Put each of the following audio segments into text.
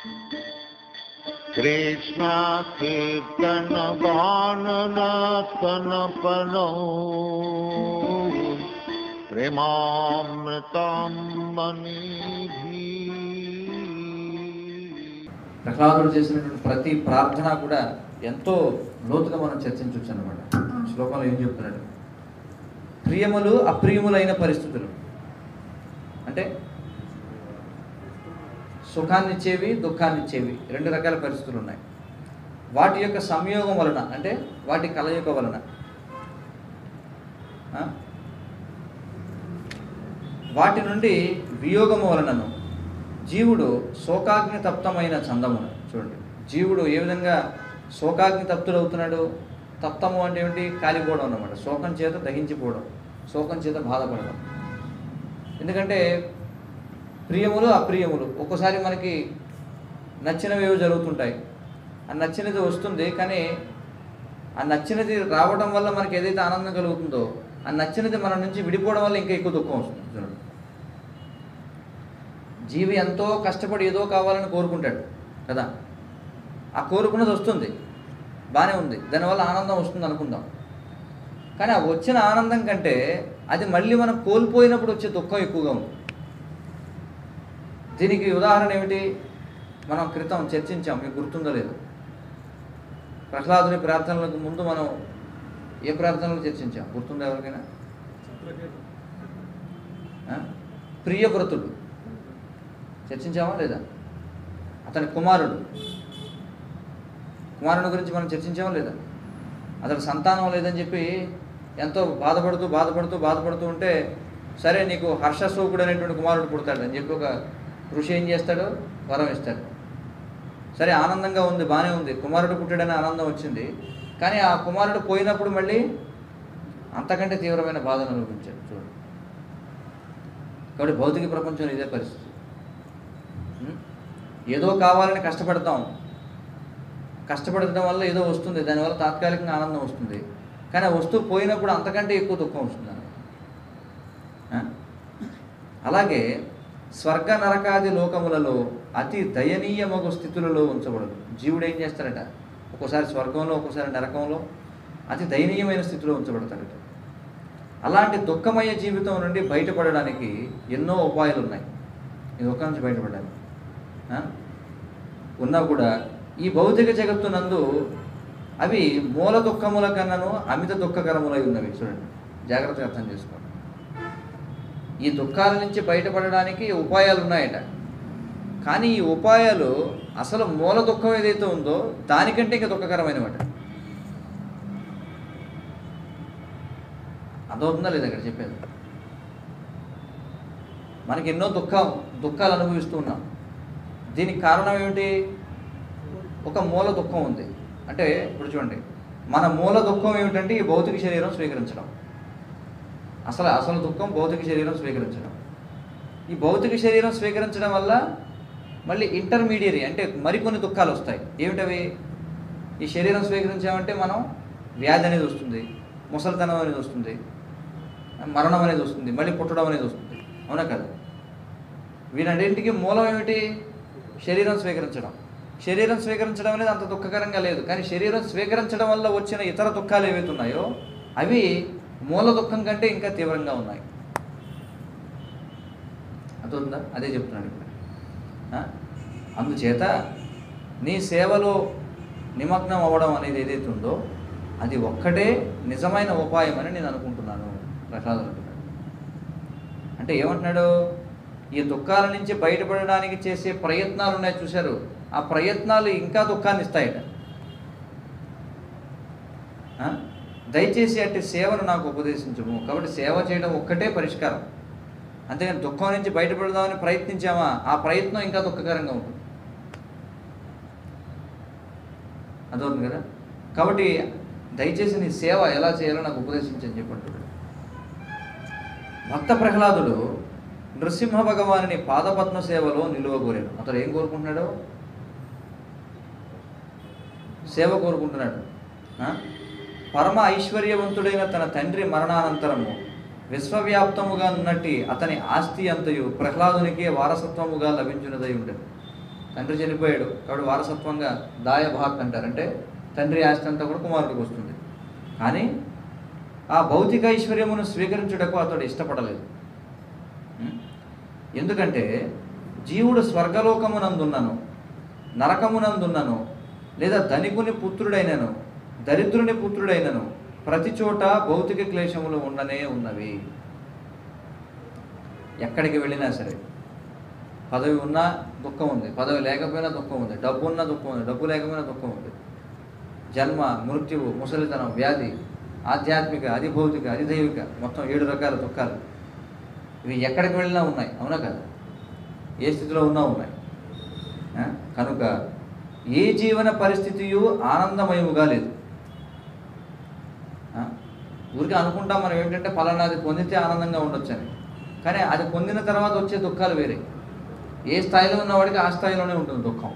కృష్ణ కీర్తన గాననాథన పనో ప్రేమామృతం మణిభీ ప్రహ్లాదుడు చేసినటువంటి ప్రతి ప్రార్థన కూడా ఎంతో లోతుగా మనం చర్చించవచ్చు అనమాట శ్లోకంలో ఏం చెప్తున్నాడు ప్రియములు అప్రియములైన పరిస్థితులు అంటే సుఖాన్ని ఇచ్చేవి దుఃఖాన్ని ఇచ్చేవి రెండు రకాల పరిస్థితులు ఉన్నాయి వాటి యొక్క సంయోగం వలన అంటే వాటి కలయిక వలన ఆ? వాటి నుండి వియోగము వలనను జీవుడు శోకాగ్ని తప్తమైన చందమును చూడండి జీవుడు ఏ విధంగా శోకాగ్ని తప్తుడవుతున్నాడు తప్తము అంటే ఏమిటి కాలిపోవడం అన్నమాట శోకం చేత దహించిపోవడం శోకం చేత బాధపడడం ఎందుకంటే ప్రియములు అప్రియములు ఒక్కోసారి మనకి నచ్చినవి ఏవో జరుగుతుంటాయి ఆ నచ్చినది వస్తుంది కానీ ఆ నచ్చినది రావడం వల్ల మనకి ఏదైతే ఆనందం కలుగుతుందో ఆ నచ్చినది మన నుంచి విడిపోవడం వల్ల ఇంకా ఎక్కువ దుఃఖం వస్తుంది చూడండి జీవి ఎంతో కష్టపడి ఏదో కావాలని కోరుకుంటాడు కదా ఆ కోరుకున్నది వస్తుంది బాగానే ఉంది దానివల్ల ఆనందం వస్తుంది అనుకుందాం కానీ ఆ వచ్చిన ఆనందం కంటే అది మళ్ళీ మనం కోల్పోయినప్పుడు వచ్చే దుఃఖం ఎక్కువగా ఉంది దీనికి ఉదాహరణ ఏమిటి మనం క్రితం చర్చించాం మీకు గుర్తుందో లేదు ప్రహ్లాదుని ప్రార్థనలకు ముందు మనం ఏ ప్రార్థనలు చర్చించాం గుర్తుందా ఎవరికైనా ఆ? ప్రియవ్రతుడు చర్చించామా లేదా అతని కుమారుడు కుమారుని గురించి మనం చర్చించామా లేదా అతడు సంతానం లేదని చెప్పి ఎంతో బాధపడుతూ బాధపడుతూ బాధపడుతూ ఉంటే సరే నీకు హర్షశోకుడు అనేటువంటి కుమారుడు పుడతాడు అని చెప్పి ఒక ఋషి ఏం చేస్తాడు వరం ఇస్తాడు సరే ఆనందంగా ఉంది బాగానే ఉంది కుమారుడు పుట్టాడని ఆనందం వచ్చింది కానీ ఆ కుమారుడు పోయినప్పుడు మళ్ళీ అంతకంటే తీవ్రమైన బాధను అనుభవించాడు చూడు కాబట్టి భౌతిక ప్రపంచంలో ఇదే పరిస్థితి ఉం? ఏదో కావాలని కష్టపడతాం కష్టపడటం వల్ల ఏదో వస్తుంది దానివల్ల తాత్కాలికంగా ఆనందం వస్తుంది కానీ ఆ వస్తువు పోయినప్పుడు అంతకంటే ఎక్కువ దుఃఖం వస్తుంది అన్నమాట. ఆ? అలాగే స్వర్గ నరకాది లోకములలో అతి దయనీయమగు స్థితులలో ఉంచబడదు జీవుడు ఏం చేస్తాడట ఒక్కోసారి స్వర్గంలో ఒక్కోసారి నరకంలో అతి దయనీయమైన స్థితిలో ఉంచబడతాడట అలాంటి దుఃఖమయ జీవితం నుండి బయటపడడానికి ఎన్నో ఉపాయాలు ఉన్నాయి ఈ దుఃఖం నుంచి బయటపడడానికి ఆ? ఉన్నా కూడా ఈ భౌతిక జగత్తునందు అవి మూల దుఃఖముల కన్నను అమిత దుఃఖకరములై ఉన్నవి చూడండి జాగ్రత్తగా అర్థం చేసుకోండి ఈ దుఃఖాల నుంచి బయటపడడానికి ఉపాయాలు ఉన్నాయట కానీ ఈ ఉపాయాలు అసలు మూల దుఃఖం ఏదైతే ఉందో దానికంటే ఇంకా దుఃఖకరమైనవట అదవుతుందా లేదా ఇక్కడ చెప్పేది మనకి ఎన్నో దుఃఖం దుఃఖాలు అనుభవిస్తూ ఉన్నాం దీనికి కారణం ఏమిటి ఒక మూల దుఃఖం ఉంది అంటే ఇప్పుడు చూడండి మన మూల దుఃఖం ఏమిటంటే ఈ భౌతిక శరీరం స్వీకరించడం అసలు అసలు దుఃఖం భౌతిక శరీరం స్వీకరించడం ఈ భౌతిక శరీరం స్వీకరించడం వల్ల మళ్ళీ ఇంటర్మీడియరీ అంటే మరికొన్ని దుఃఖాలు వస్తాయి ఏమిటవి ఈ శరీరం స్వీకరించామంటే మనం వ్యాధి అనేది వస్తుంది ముసలితనం అనేది వస్తుంది మరణం అనేది వస్తుంది మళ్ళీ పుట్టడం అనేది వస్తుంది అవునా కదా వీటన్నింటికి మూలం ఏమిటి శరీరం స్వీకరించడం శరీరం స్వీకరించడం అనేది అంత దుఃఖకరంగా లేదు కానీ శరీరం స్వీకరించడం వల్ల వచ్చిన ఇతర దుఃఖాలు ఏవైతే ఉన్నాయో అవి మూల దుఃఖం కంటే ఇంకా తీవ్రంగా ఉన్నాయి అర్థవుతుందా అదే చెప్తున్నాడు ఇప్పుడు ఆ? అందుచేత నీ సేవలో నిమగ్నం అవ్వడం అనేది ఏదైతే ఉందో అది ఒక్కటే నిజమైన ఉపాయం అని నేను అనుకుంటున్నాను ప్రసాదం అంటున్నాడు అంటే ఏమంటున్నాడు ఈ దుఃఖాల నుంచి బయటపడడానికి చేసే ప్రయత్నాలు ఉన్నాయి చూశారు ఆ ప్రయత్నాలు ఇంకా దుఃఖాన్ని ఇస్తాయట ఆ? దయచేసి అట్టి సేవను నాకు ఉపదేశించము కాబట్టి సేవ చేయడం ఒక్కటే పరిష్కారం అంతేగాని దుఃఖం నుంచి బయటపడదామని ప్రయత్నించామా ఆ ప్రయత్నం ఇంకా దుఃఖకరంగా ఉంటుంది అదవుతుంది కదా కాబట్టి దయచేసి నీ సేవ ఎలా చేయాలో నాకు ఉపదేశించని చెప్పంటున్నాడు భక్త ప్రహ్లాదుడు నృసింహ భగవానుని పాదపద్మ సేవలో నిలువ కోరాడు అతడు ఏం కోరుకుంటున్నాడు సేవ కోరుకుంటున్నాడు ఆ? పరమ ఐశ్వర్యవంతుడైన తన తండ్రి మరణానంతరము విశ్వవ్యాప్తముగా ఉన్నట్టి అతని ఆస్తి అంతయు ప్రహ్లాదునికే వారసత్వముగా లభించినదై ఉండేది తండ్రి చనిపోయాడు కాబట్టి వారసత్వంగా దాయ భాక్ అంటారు అంటే తండ్రి ఆస్తి అంతా కూడా కుమారుడికి వస్తుంది కానీ ఆ భౌతిక ఐశ్వర్యమును స్వీకరించుటకు అతడు ఇష్టపడలేదు ఉం? ఎందుకంటే జీవుడు స్వర్గలోకమునందున్నను నరకమునందున్నను లేదా ధనికుని పుత్రుడైనను దరిద్రుని పుత్రుడైనను ప్రతి చోట భౌతిక క్లేశములు ఉండనే ఉన్నవి ఎక్కడికి వెళ్ళినా సరే పదవి ఉన్నా దుఃఖం ఉంది పదవి లేకపోయినా దుఃఖం ఉంది డబ్బు ఉన్నా దుఃఖం ఉంది డబ్బు లేకపోయినా దుఃఖం ఉంది జన్మ మృత్యువు ముసలితనం వ్యాధి ఆధ్యాత్మిక అధిభౌతిక అధిదైవిక మొత్తం ఏడు రకాల దుఃఖాలు ఇవి ఎక్కడికి వెళ్ళినా ఉన్నాయి అవునా కదా ఏ స్థితిలో ఉన్నా ఉన్నాయి ఆ? కనుక ఏ జీవన పరిస్థితియు ఆనందమయముగా లేదు ఆ? ఊరికే అనుకుంటాం మనం ఏంటంటే ఫలానాది పొందితే ఆనందంగా ఉండొచ్చని కానీ అది పొందిన తర్వాత వచ్చే దుఃఖాలు వేరే ఏ స్థాయిలో ఉన్నవాడికి ఆ స్థాయిలోనే ఉంటుంది దుఃఖం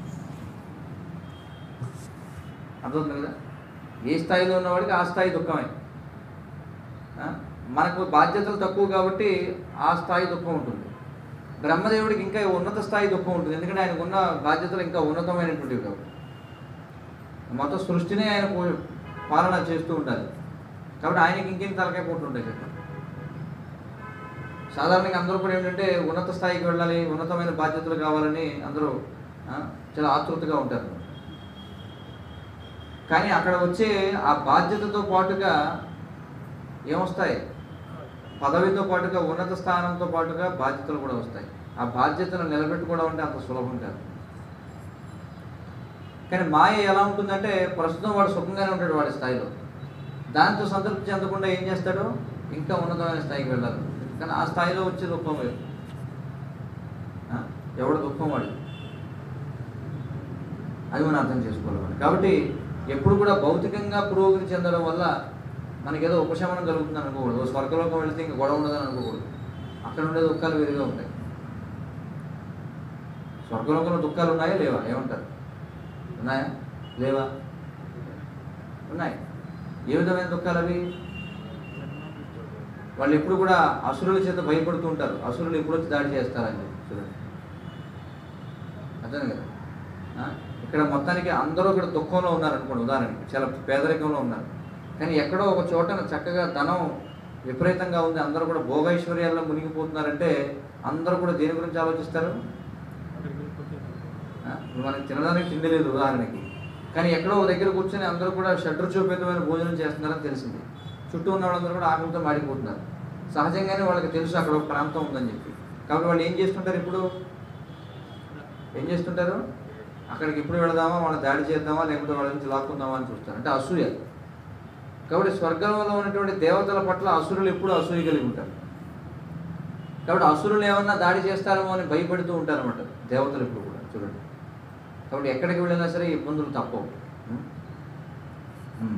అర్థమవుతుంది కదా ఏ స్థాయిలో ఉన్నవాడికి ఆ స్థాయి దుఃఖమే ఆ? మనకు బాధ్యతలు తక్కువ కాబట్టి ఆ స్థాయి దుఃఖం ఉంటుంది బ్రహ్మదేవుడికి ఇంకా ఉన్నత స్థాయి దుఃఖం ఉంటుంది ఎందుకంటే ఆయనకు ఉన్న బాధ్యతలు ఇంకా ఉన్నతమైనటువంటివి కాబట్టి మొత్తం సృష్టినే ఆయన పో- పాలన చేస్తూ ఉండాలి కాబట్టి ఆయనకి ఇంకేం తలకాయ పోటు ఉంటాయి చెప్పండి సాధారణంగా అందరూ కూడా ఏంటంటే ఉన్నత స్థాయికి వెళ్ళాలి ఉన్నతమైన బాధ్యతలు కావాలని అందరూ ఆ, చాలా ఆతృతగా ఉంటారు కానీ అక్కడ వచ్చే ఆ బాధ్యతతో పాటుగా ఏమొస్తాయి పదవితో పాటుగా ఉన్నత స్థానంతో పాటుగా బాధ్యతలు కూడా వస్తాయి ఆ బాధ్యతను నిలబెట్టుకోవడం అంటే అంత సులభం కాదు కానీ మాయ ఎలా ఉంటుందంటే ప్రస్తుతం వాడు సుఖంగానే ఉంటాడు వాడి స్థాయిలో దాంతో సంతృప్తి చెందకుండా ఏం చేస్తాడు ఇంకా ఉన్నతమైన స్థాయికి వెళ్ళాలి కానీ ఆ స్థాయిలో వచ్చే దుఃఖం వేరు ఆ? ఎవడు దుఃఖం వాడు అది మనం అర్థం చేసుకోవాలి మనం. కాబట్టి ఎప్పుడు కూడా భౌతికంగా పురోగతి చెందడం వల్ల మనకి ఏదో ఉపశమనం కలుగుతుంది అనుకోకూడదు ఓ స్వర్గలోకం వెళితే ఇంకా గొడవ ఉండదని అనుకోకూడదు అక్కడ ఉండే దుఃఖాలు వేరుగా ఉంటాయి స్వర్గలోకంలో దుఃఖాలు ఉన్నాయా లేవా ఏమంటారు ఉన్నాయా లేవా ఉన్నాయి ఏ విధమైన దుఃఖాలు అవి వాళ్ళు ఎప్పుడు కూడా అసురుల చేత భయపడుతూ ఉంటారు అసురులు ఎప్పుడు వచ్చి దాడి చేస్తారని చెప్పి చూడండి అర్థం కదా ఆ? ఇక్కడ మొత్తానికి అందరూ ఇక్కడ దుఃఖంలో ఉన్నారు అనుకోండి ఉదాహరణకి చాలా పేదరికంలో ఉన్నారు కానీ ఎక్కడో ఒక చోటన చక్కగా ధనం విపరీతంగా ఉంది అందరూ కూడా భోగైశ్వర్యాల్లో మునిగిపోతున్నారంటే అందరూ కూడా దేని గురించి ఆలోచిస్తారు ఆ? ఇప్పుడు మనకి తినడానికి తిండి లేదు ఉదాహరణకి కానీ ఎక్కడో ఒక దగ్గర కూర్చొని అందరూ కూడా షడ్రు చూపేతమైన భోజనం చేస్తున్నారని తెలిసింది చుట్టూ ఉన్న వాళ్ళందరూ కూడా ఆకలితో మాడిపోతున్నారు సహజంగానే వాళ్ళకి తెలుసు అక్కడ ఒక ప్రాంతం ఉందని చెప్పి కాబట్టి వాళ్ళు ఏం చేస్తుంటారు ఇప్పుడు ఏం చేస్తుంటారు అక్కడికి ఎప్పుడు వెళదామా వాళ్ళని దాడి చేద్దామా లేకపోతే వాళ్ళ నుంచి లాక్కుందామా అని చూస్తారు అంటే అసూయ కాబట్టి స్వర్గంలో ఉన్నటువంటి దేవతల పట్ల అసురులు ఎప్పుడు అసూయ కలిగి ఉంటారు కాబట్టి అసురులు ఏమన్నా దాడి చేస్తారేమో అని భయపడుతూ ఉంటారు అనమాట దేవతలు ఇప్పుడు కూడా చూడండి కాబట్టి ఎక్కడికి వెళ్ళినా సరే ఇబ్బందులు తప్పవు ఉం? ఉం.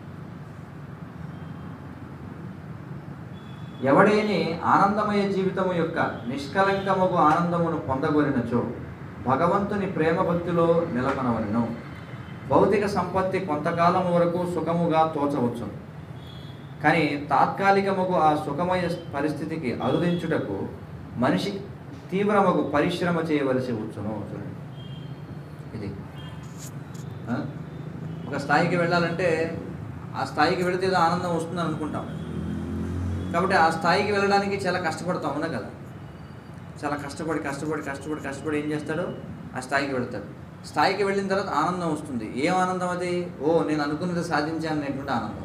ఎవడేని ఆనందమయ జీవితము యొక్క నిష్కలంకముగు ఆనందమును పొందగోరినచో భగవంతుని ప్రేమ భక్తిలో నిలకనవలను భౌతిక సంపత్తి కొంతకాలం వరకు సుఖముగా తోచవచ్చు కానీ తాత్కాలికముగు ఆ సుఖమయ పరిస్థితికి అరుదించుటకు మనిషి తీవ్రమగు పరిశ్రమ చేయవలసి వచ్చును చూడండి ఇది ఆ? ఒక స్థాయికి వెళ్ళాలంటే ఆ స్థాయికి వెళితే ఏదో ఆనందం వస్తుందని అనుకుంటాం కాబట్టి ఆ స్థాయికి వెళ్ళడానికి చాలా కష్టపడతాం అవునా కదా చాలా కష్టపడి కష్టపడి కష్టపడి కష్టపడి ఏం చేస్తాడు ఆ స్థాయికి వెళ్తాడు స్థాయికి వెళ్ళిన తర్వాత ఆనందం వస్తుంది ఏం ఆనందం అది ఓ నేను అనుకున్నది సాధించాను అనేటువంటి ఆనందం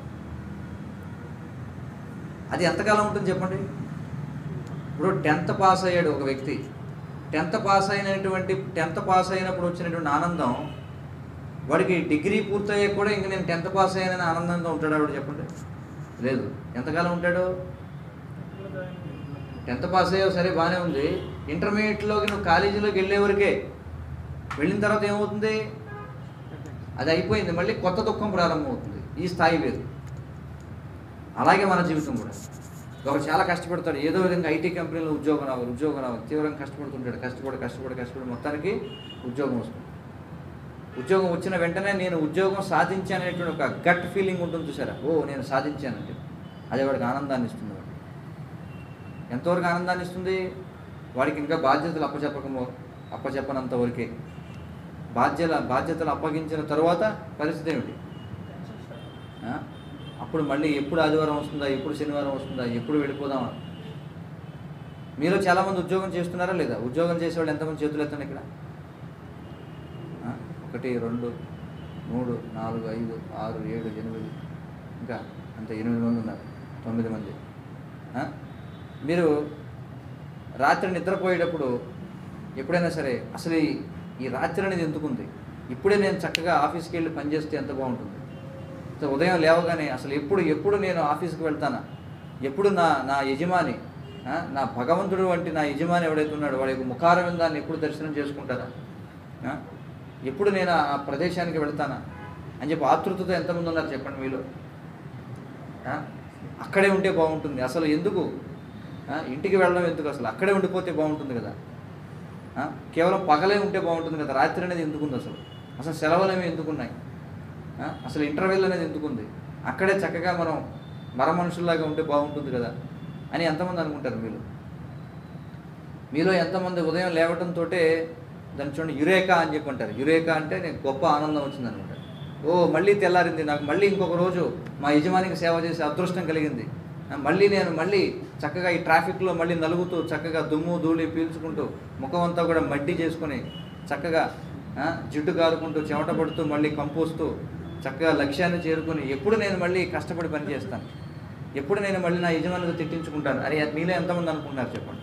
అది ఎంతకాలం ఉంటుంది చెప్పండి ఇప్పుడు టెన్త్ పాస్ అయ్యాడు ఒక వ్యక్తి టెన్త్ పాస్ అయినటువంటి టెన్త్ పాస్ అయినప్పుడు వచ్చినటువంటి ఆనందం వాడికి డిగ్రీ పూర్తయ్యాక కూడా ఇంక నేను టెన్త్ పాస్ అయ్యానని ఆనందంగా ఉంటాడు ఆవిడ చెప్పండి లేదు ఎంతకాలం ఉంటాడు టెన్త్ పాస్ అయ్యావు సరే బాగానే ఉంది ఇంటర్మీడియట్లోకి నువ్వు కాలేజీలోకి వెళ్ళే వరకే వెళ్ళిన తర్వాత ఏమవుతుంది అది అయిపోయింది మళ్ళీ కొత్త దుఃఖం ప్రారంభమవుతుంది ఈ స్థాయి వేరు అలాగే మన జీవితం కూడా ఒకరు చాలా కష్టపడతాడు ఏదో విధంగా ఐటీ కంపెనీలో ఉద్యోగం రావాలి ఉద్యోగం రావాలి తీవ్రంగా కష్టపడుతుంటాడు కష్టపడి కష్టపడి కష్టపడి మొత్తానికి ఉద్యోగం వస్తుంది ఉద్యోగం వచ్చిన వెంటనే నేను ఉద్యోగం సాధించాననేటువంటి ఒక గట్ ఫీలింగ్ ఉంటుంది చూసారా ఓ నేను సాధించానంటే అదే వాడికి ఆనందాన్ని ఇస్తుంది వాడికి ఎంతవరకు ఆనందాన్ని ఇస్తుంది వాడికి ఇంకా బాధ్యతలు అప్పచెప్పకమో అప్పచెప్పనంత వరకే బాధ్యత బాధ్యతలు అప్పగించిన తరువాత పరిస్థితి ఏమిటి ఆ? అప్పుడు మళ్ళీ ఎప్పుడు ఆదివారం వస్తుందా ఎప్పుడు శనివారం వస్తుందా ఎప్పుడు వెళ్ళిపోదామా మీలో చాలామంది ఉద్యోగం చేస్తున్నారా లేదా ఉద్యోగం చేసేవాళ్ళు ఎంతమంది చేతులు ఎత్తండి ఇక్కడ ఆ? ఒకటి రెండు మూడు నాలుగు ఐదు ఆరు ఏడు ఎనిమిది ఇంకా అంతే ఎనిమిది మంది ఉన్నారు తొమ్మిది మంది ఆ? మీరు రాత్రి నిద్రపోయేటప్పుడు ఎప్పుడైనా సరే అసలు ఈ- ఈ రాత్రి అనేది ఎందుకుంది ఇప్పుడే నేను చక్కగా ఆఫీస్కి వెళ్ళి పనిచేస్తే ఎంత బాగుంటుంది సో ఉదయం లేవగానే అసలు ఎప్పుడు ఎప్పుడు నేను ఆఫీస్కి వెళ్తానా ఎప్పుడు నా నా యజమాని ఆ, నా భగవంతుడు వంటి నా యజమాని ఎవడైతే ఉన్నాడో వాడి యొక్క ముఖారవిందాన్ని ఎప్పుడు దర్శనం చేసుకుంటానా ఆ? ఎప్పుడు నేను ఆ ప్రదేశానికి వెళ్తానా అని చెప్పి ఆతృతతో ఎంతమంది ఉన్నారు చెప్పండి మీలో ఆ? అక్కడే ఉంటే బాగుంటుంది అసలు ఎందుకు ఆ? ఇంటికి వెళ్ళడం ఎందుకు అసలు అక్కడే ఉండిపోతే బాగుంటుంది కదా ఆ? కేవలం పగలే ఉంటే బాగుంటుంది కదా రాత్రి అనేది ఎందుకుంది అసలు అసలు సెలవులు ఏమి ఎందుకున్నాయి ఆ? అసలు ఇంటర్వెల్ అనేది ఎందుకుంది అక్కడే చక్కగా మనం మర మనుషుల్లాగా ఉంటే బాగుంటుంది కదా అని ఎంతమంది అనుకుంటారు మీరు మీలో ఎంతమంది ఉదయం లేవటంతో దాన్ని చూడండి యురేకా అని చెప్పి అంటారు యురేకా అంటే నేను గొప్ప ఆనందం వచ్చింది అనమాట ఓ మళ్ళీ తెల్లారింది నాకు మళ్ళీ ఇంకొక రోజు మా యజమానికి సేవ చేసే అదృష్టం కలిగింది ఆ, మళ్ళీ నేను మళ్ళీ చక్కగా ఈ ట్రాఫిక్లో మళ్ళీ నలుగుతూ చక్కగా దుమ్ము ధూళి పీల్చుకుంటూ ముఖం అంతా కూడా మడ్డి చేసుకొని చక్కగా ఆ, జిడ్డు కారుకుంటూ చెమట పడుతూ మళ్ళీ కంపోస్తూ చక్కగా లక్ష్యాన్ని చేరుకొని ఎప్పుడు నేను మళ్ళీ కష్టపడి పని చేస్తాను ఎప్పుడు నేను మళ్ళీ నా యజమానితో తిట్టించుకుంటాను అని మీలో ఎంతమంది అనుకుంటున్నారు చెప్పండి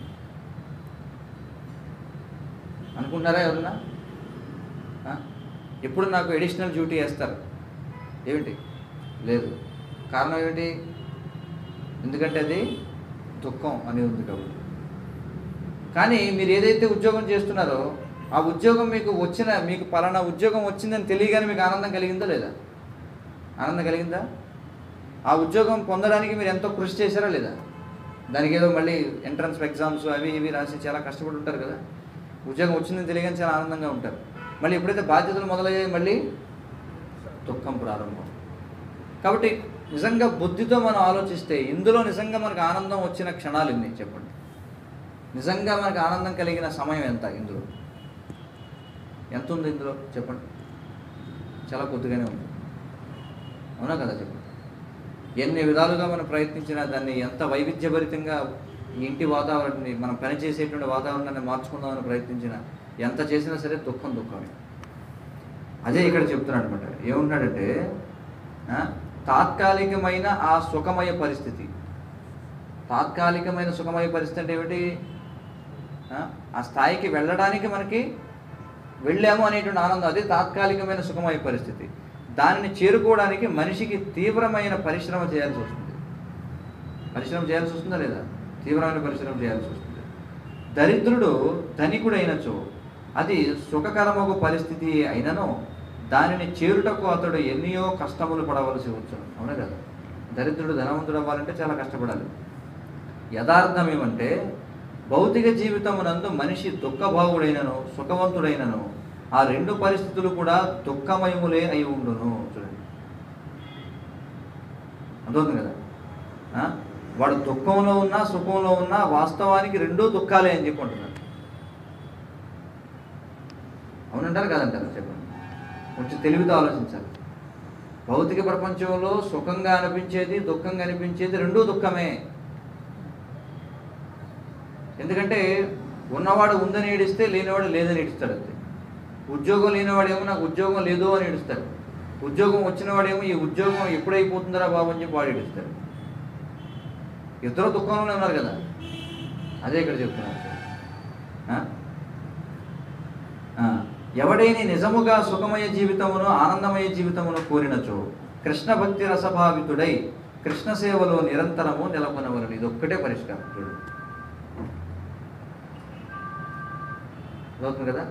అనుకుంటున్నారా ఎవరన్నా ఆ? ఎప్పుడు నాకు ఎడిషనల్ డ్యూటీ వేస్తారు ఏమిటి లేదు కారణం ఏమిటి ఎందుకంటే అది దుఃఖం అని ఉంది కాబట్టి కానీ మీరు ఏదైతే ఉద్యోగం చేస్తున్నారో ఆ ఉద్యోగం మీకు వచ్చిన మీకు పలానా ఉద్యోగం వచ్చిందని తెలియగానే మీకు ఆనందం కలిగిందా లేదా ఆనందం కలిగిందా ఆ ఉద్యోగం పొందడానికి మీరు ఎంతో కృషి చేశారా లేదా దానికి ఏదో మళ్ళీ ఎంట్రన్స్ ఎగ్జామ్స్ అవి ఇవి రాసి చాలా కష్టపడి ఉంటారు కదా ఉద్యోగం వచ్చిందని తెలియగానే చాలా ఆనందంగా ఉంటారు మళ్ళీ ఎప్పుడైతే బాధ్యతలు మొదలయ్యాయి మళ్ళీ దుఃఖం ప్రారంభం కాబట్టి నిజంగా బుద్ధితో మనం ఆలోచిస్తే ఇందులో నిజంగా మనకు ఆనందం వచ్చిన క్షణాలు ఎన్ని చెప్పండి నిజంగా మనకు ఆనందం కలిగిన సమయం ఎంత ఇందులో ఎంత ఉంది ఇందులో చెప్పండి చాలా కొద్దిగానే ఉంది అవునా కదా చెప్పండి ఎన్ని విధాలుగా మనం ప్రయత్నించినా దాన్ని ఎంత వైవిధ్యభరితంగా ఈ ఇంటి వాతావరణాన్ని మనం పనిచేసేటువంటి వాతావరణాన్ని మార్చుకుందామని ప్రయత్నించినా ఎంత చేసినా సరే దుఃఖం దుఃఖమే అదే ఇక్కడ చెప్తున్నాడు అనమాట ఏముంటాడంటే ఆ, తాత్కాలికమైన ఆ సుఖమయ పరిస్థితి తాత్కాలికమైన సుఖమయ పరిస్థితి అంటే ఏమిటి ఆ, ఆ స్థాయికి వెళ్ళడానికి మనకి వెళ్ళాము అనేటువంటి ఆనందం అది తాత్కాలికమైన సుఖమయ పరిస్థితి దానిని చేరుకోవడానికి మనిషికి తీవ్రమైన పరిశ్రమ చేయాల్సి వస్తుంది పరిశ్రమ చేయాల్సి వస్తుందా లేదా తీవ్రమైన పరిశ్రమ చేయాల్సి వస్తుంది దరిద్రుడు ధనికుడైనచో అది సుఖకరమగు పరిస్థితి అయినను దానిని చేరుటకు అతడు ఎన్నో కష్టములు పడవలసి వచ్చును అవునా కదా దరిద్రుడు ధనవంతుడు అవ్వాలంటే చాలా కష్టపడాలి యథార్థం ఏమంటే భౌతిక జీవితమునందు మనిషి దుఃఖభావుడైనను సుఖవంతుడైనను ఆ రెండు పరిస్థితులు కూడా దుఃఖమయములే అయి ఉండును చూడండి అర్థవుతుంది కదా ఆ? వాడు దుఃఖంలో ఉన్నా సుఖంలో ఉన్నా వాస్తవానికి రెండూ దుఃఖాలే అని చెప్పి అంటున్నాడు అవునంటారు కాదంటారు చెప్పండి కొంచెం తెలివితో ఆలోచించాలి భౌతిక ప్రపంచంలో సుఖంగా అనిపించేది దుఃఖంగా అనిపించేది రెండూ దుఃఖమే ఎందుకంటే ఉన్నవాడు ఉందని ఏడిస్తే లేనివాడు లేదని ఏడుస్తాడు అంతే ఉద్యోగం లేనివాడేమో నాకు ఉద్యోగం లేదు అని ఏడుస్తాడు ఉద్యోగం వచ్చినవాడేమో ఈ ఉద్యోగం ఎప్పుడైపోతుందిరా బాబు అని చెప్పి వాడు ఏడుస్తాడు ఇద్దరు దుఃఖంలోనే ఉన్నారు కదా అదే ఇక్కడ చెప్తున్నారు ఆ? ఆ, ఎవడైని నిజముగా సుఖమయ జీవితమును ఆనందమయ జీవితమును కోరినచో కృష్ణ భక్తి రసభావితుడై కృష్ణ సేవలో నిరంతరము నెలకొనవలను ఇది ఒక్కటే పరిష్కారం చూడు అవుతుంది కదా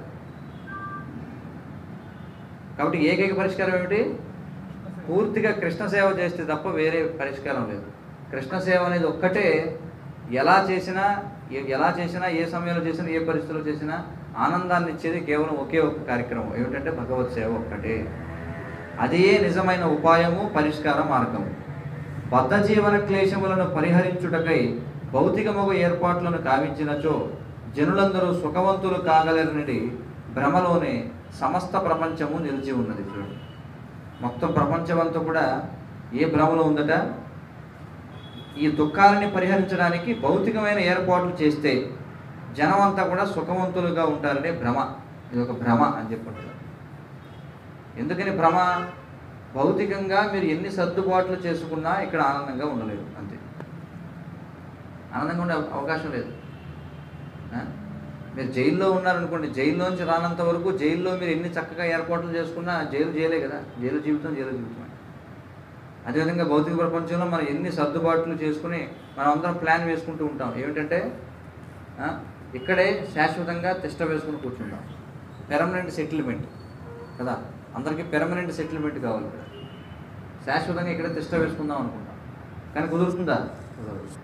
కాబట్టి ఏకైక పరిష్కారం ఏమిటి పూర్తిగా కృష్ణ సేవ చేస్తే తప్ప వేరే పరిష్కారం లేదు కృష్ణ సేవ అనేది ఒక్కటే ఎలా చేసినా ఏ- ఎలా చేసినా ఏ సమయంలో చేసినా ఏ పరిస్థితిలో చేసినా ఆనందాన్ని ఇచ్చేది కేవలం ఒకే ఒక్క కార్యక్రమం ఏమిటంటే భగవత్ సేవ ఒక్కటే అదే నిజమైన ఉపాయము పరిష్కార మార్గము బద్ధ జీవన క్లేశములను పరిహరించుటకై భౌతికమగు ఏర్పాట్లను కావించినచో జనులందరూ సుఖవంతులు కాగలరనడి భ్రమలోనే సమస్త ప్రపంచము నిలిచి ఉన్నది చూడండి మొత్తం ప్రపంచం అంతా కూడా ఏ భ్రమలో ఉందట ఈ దుఃఖాలని పరిహరించడానికి భౌతికమైన ఏర్పాట్లు చేస్తే జనం అంతా కూడా సుఖవంతులుగా ఉంటారనే భ్రమ ఇది ఒక భ్రమ అని చెప్పంటారు ఎందుకని భ్రమ భౌతికంగా మీరు ఎన్ని సర్దుబాట్లు చేసుకున్నా ఇక్కడ ఆనందంగా ఉండలేరు అంతే ఆనందంగా ఉండే అవకాశం లేదు ఆ? మీరు జైల్లో ఉన్నారనుకోండి జైల్లోంచి రానంత వరకు జైల్లో మీరు ఎన్ని చక్కగా ఏర్పాట్లు చేసుకున్నా జైలు జైలే కదా జైలు జీవితం జైలు జీవితమే అదేవిధంగా భౌతిక ప్రపంచంలో మనం ఎన్ని సర్దుబాట్లు చేసుకుని మనం అందరం ప్లాన్ వేసుకుంటూ ఉంటాం ఏమిటంటే ఆ, ఇక్కడే శాశ్వతంగా తిష్ట వేసుకుని కూర్చుంటాం పెర్మనెంట్ సెటిల్మెంట్ కదా అందరికీ పెర్మనెంట్ సెటిల్మెంట్ కావాలి ఇక్కడ శాశ్వతంగా ఇక్కడే తిష్ట వేసుకుందాం అనుకుంటాం కానీ కుదురుతుందా కుదరదు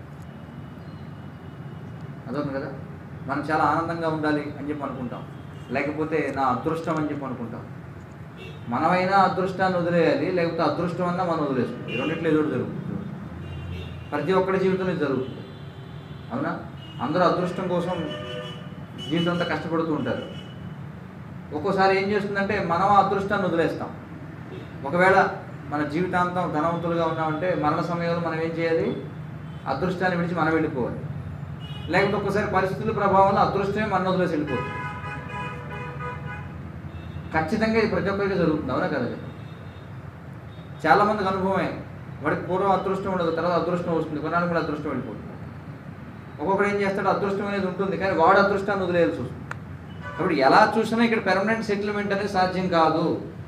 అదొక కదా మనం చాలా ఆనందంగా ఉండాలి అని చెప్పి అనుకుంటాం లేకపోతే నా అదృష్టం అని చెప్పి అనుకుంటాం మనమైనా అదృష్టాన్ని వదిలేయాలి లేకపోతే అదృష్టం అన్నా మనం వదిలేసుకుంటాం ఈ రెండిట్లో ఏదో ఒకటి జరుగుతుంది ప్రతి ఒక్కరి జీవితంలో ఇది జరుగుతుంది అవునా అందరూ అదృష్టం కోసం జీవితం అంతా కష్టపడుతూ ఉంటారు ఒక్కోసారి ఏం చేస్తుందంటే మనం ఆ అదృష్టాన్ని వదిలేస్తాం ఒకవేళ మన జీవితాంతం ధనవంతులుగా ఉన్నామంటే మరణ సమయంలో మనం ఏం చేయాలి అదృష్టాన్ని విడిచి మనం వెళ్ళిపోవాలి లేకపోతే ఒక్కసారి పరిస్థితుల ప్రభావంలో అదృష్టమే మన వదిలేసి వెళ్ళిపోతుంది ఖచ్చితంగా ఇది ప్రతి ఒక్కరికి జరుగుతుంది అవునా కదా చాలా మందికి అనుభవమే వాడికి పూర్వం అదృష్టం ఉండదు తర్వాత అదృష్టం వస్తుంది కొన్నాళ్ళు కూడా అదృష్టం వెళ్ళిపోతుంది ఒక్కొక్కడు ఏం చేస్తాడు అదృష్టం అనేది ఉంటుంది కానీ వాడు అదృష్టాన్ని వదిలేయాల్సి వస్తుంది కాబట్టి ఎలా చూసినా ఇక్కడ పెర్మనెంట్ సెటిల్మెంట్ అనేది సాధ్యం కాదు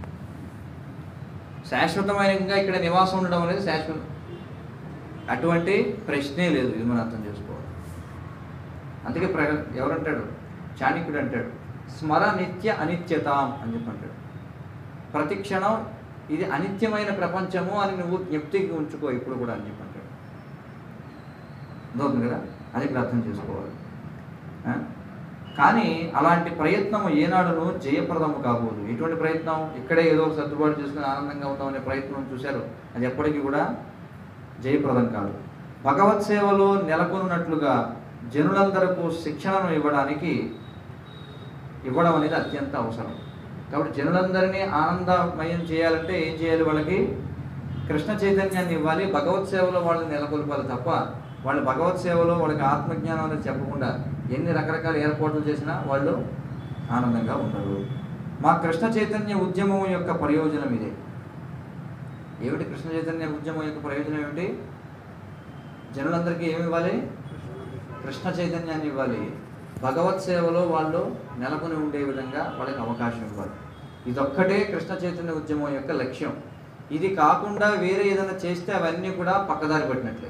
శాశ్వతమైనగా ఇక్కడ నివాసం ఉండడం అనేది శాశ్వతం అటువంటి ప్రశ్నే లేదు ఇది మనం అర్థం చేసుకోవాలి అందుకే ప్ర ఎవరంటాడు చాణక్యుడు అంటాడు స్మర నిత్య అనిత్యతాం అని చెప్పి అంటాడు ప్రతి క్షణం ఇది అనిత్యమైన ప్రపంచము అని నువ్వు జ్ఞప్తికి ఉంచుకో ఇప్పుడు కూడా అని చెప్పి అంటాడు అర్థమవుతుంది కదా అది ఇక్కడ అర్థం చేసుకోవాలి ఆ? కానీ అలాంటి ప్రయత్నం ఏనాడును జయప్రదము కాబోదు ఎటువంటి ప్రయత్నం ఇక్కడే ఏదో ఒక సర్దుబాటు చేసుకుని ఆనందంగా ఉందామనే ప్రయత్నం చూశారు అది ఎప్పటికీ కూడా జయప్రదం కాదు భగవత్ సేవలో నెలకొన్నట్లుగా జనులందరకు శిక్షణను ఇవ్వడానికి ఇవ్వడం అనేది అత్యంత అవసరం కాబట్టి జనులందరినీ ఆనందమయం చేయాలంటే ఏం చేయాలి వాళ్ళకి కృష్ణ చైతన్యాన్ని ఇవ్వాలి భగవత్ సేవలో వాళ్ళని నెలకొల్పాలి తప్ప వాళ్ళు భగవత్ సేవలో వాళ్ళకి ఆత్మజ్ఞానం అనేది చెప్పకుండా ఎన్ని రకరకాల ఏర్పాట్లు చేసినా వాళ్ళు ఆనందంగా ఉండరు మా కృష్ణ చైతన్య ఉద్యమం యొక్క ప్రయోజనం ఇదే ఏమిటి కృష్ణ చైతన్య ఉద్యమం యొక్క ప్రయోజనం ఏమిటి జనులందరికీ ఏమి ఇవ్వాలి కృష్ణ చైతన్యాన్ని ఇవ్వాలి భగవత్ సేవలో వాళ్ళు నెలకొని ఉండే విధంగా వాళ్ళకి అవకాశం ఇవ్వాలి ఇదొక్కటే కృష్ణ చైతన్య ఉద్యమం యొక్క లక్ష్యం ఇది కాకుండా వేరే ఏదైనా చేస్తే అవన్నీ కూడా పక్కదారి పట్టినట్లే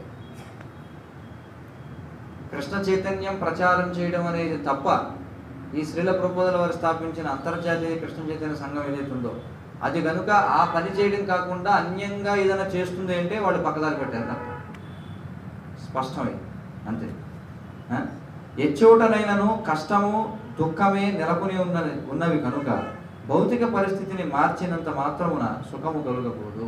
కృష్ణ చైతన్యం ప్రచారం చేయడం అనేది తప్ప ఈ శ్రీల ప్రబోధల వారు స్థాపించిన అంతర్జాతీయ కృష్ణ చైతన్య సంఘం ఏదైతే ఉందో అది కనుక ఆ పని చేయడం కాకుండా అన్యంగా ఏదైనా చేస్తుంది అంటే వాళ్ళు పక్కదారి పెట్టారు తప్ప స్పష్టమే అంతే ఆ? ఎచ్చోటనైనను కష్టము దుఃఖమే నెలకొని ఉన్నది ఉన్నవి కనుక భౌతిక పరిస్థితిని మార్చినంత మాత్రమున సుఖము కలుగకూడదు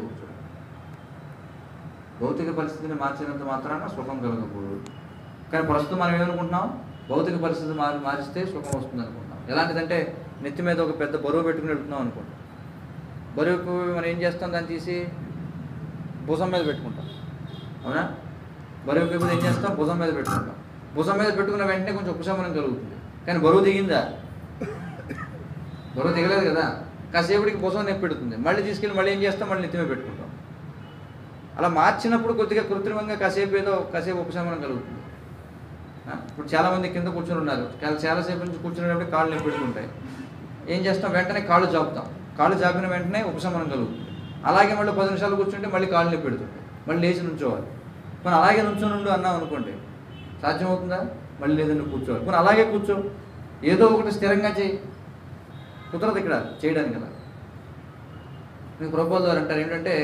భౌతిక పరిస్థితిని మార్చినంత మాత్రాన సుఖం కలగకూడదు కానీ ప్రస్తుతం మనం ఏమనుకుంటున్నాం భౌతిక పరిస్థితి మారి మారిస్తే సుఖం వస్తుంది అనుకుంటున్నాం ఎలాంటిదంటే నెత్తి మీద ఒక పెద్ద బరువు పెట్టుకుని వెళ్తున్నాం అనుకుంటాం బరువుకు మనం ఏం చేస్తాం దాన్ని తీసి భుజం మీద పెట్టుకుంటాం అవునా బరువు ఎక్కువ ఏం చేస్తాం భుజం మీద పెట్టుకుంటాం భుజం మీద పెట్టుకున్న వెంటనే కొంచెం ఉపశమనం కలుగుతుంది కానీ బరువు దిగిందా బరువు దిగలేదు కదా కాసేపటికి భుజం నొప్పి పెడుతుంది మళ్ళీ తీసుకెళ్ళి మళ్ళీ ఏం చేస్తాం మళ్ళీ నెత్తిమే పెట్టుకుంటాం అలా మార్చినప్పుడు కొద్దిగా కృత్రిమంగా కాసేపు ఏదో కాసేపు ఉపశమనం కలుగుతుంది ఆ, ఇప్పుడు చాలామంది కింద కూర్చొని ఉన్నారు చాలా చాలాసేపు నుంచి కూర్చునేటప్పుడు కాళ్ళు నొప్పి పెడుతుంటాయి ఏం చేస్తాం వెంటనే కాళ్ళు చాపుతాం కాళ్ళు చాపిన వెంటనే ఉపశమనం కలుగుతుంది అలాగే మళ్ళీ పది నిమిషాలు కూర్చుంటే మళ్ళీ కాళ్ళు నొప్పి పెడుతుంటాయి మళ్ళీ లేచి నుంచోవాలి మనం అలాగే నుంచొని ఉండు అన్నాం అనుకోండి సాధ్యమవుతుందా మళ్ళీ లేదండి కూర్చోవాలి మనం అలాగే కూర్చో ఏదో ఒకటి స్థిరంగా చేయి కుదరదు ఇక్కడ చేయడానికి కదా మీకు ప్రపోజల్ గారు అంటారు ఏంటంటే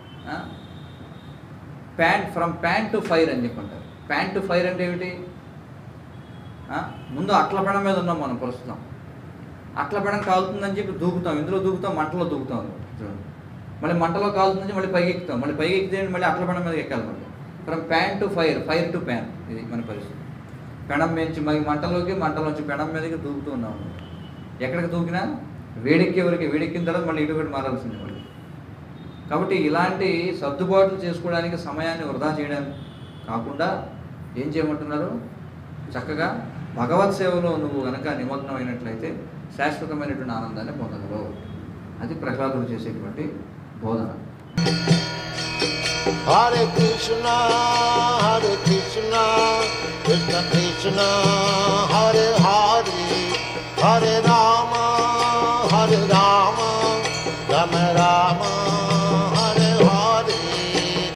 pan from pan to fire అని చెప్పి అంటారు ప్యాంట్ టు ఫైర్ అంటే ఏమిటి ఆ? ముందు అట్ల పెడం మీద ఉన్నాం మనం ప్రస్తుతం అట్ల పెడం కాలుతుందని చెప్పి దూకుతాం ఇందులో దూకుతాం మంటలో దూకుతాం చూడండి మళ్ళీ మంటలో కాలుతుందని మళ్ళీ పైకి ఎక్కుతాం మళ్ళీ పైకి ఎక్కితే మళ్ళీ అట్ల పెడం మీద ఎక్కాలి మళ్ళీ from pan to fire fire to pan ఇది మన పరిస్థితి పెనం నుంచి మరి మంటలోకి మంటలోంచి పెనం మీదకి దూకుతూ ఉన్నాం ఎక్కడికి దూకినా వేడెక్కేవరకు వేడెక్కిన తర్వాత మళ్ళీ ఇటు మారాల్సిందే మళ్ళీ కాబట్టి ఇలాంటి సర్దుబాట్లు చేసుకోవడానికి సమయాన్ని వృధా చేయడం కాకుండా ఏం చేయమంటున్నారు చక్కగా భగవత్ సేవలో నువ్వు గనక నిమగ్నమైనట్లయితే శాశ్వతమైనటువంటి ఆనందాన్ని పొందగలవు అది ప్రహ్లాదుడు చేసేటువంటి బోధన Hare Krishna, Hare Krishna, Krishna Krishna, Hare Hare, Hare Rama.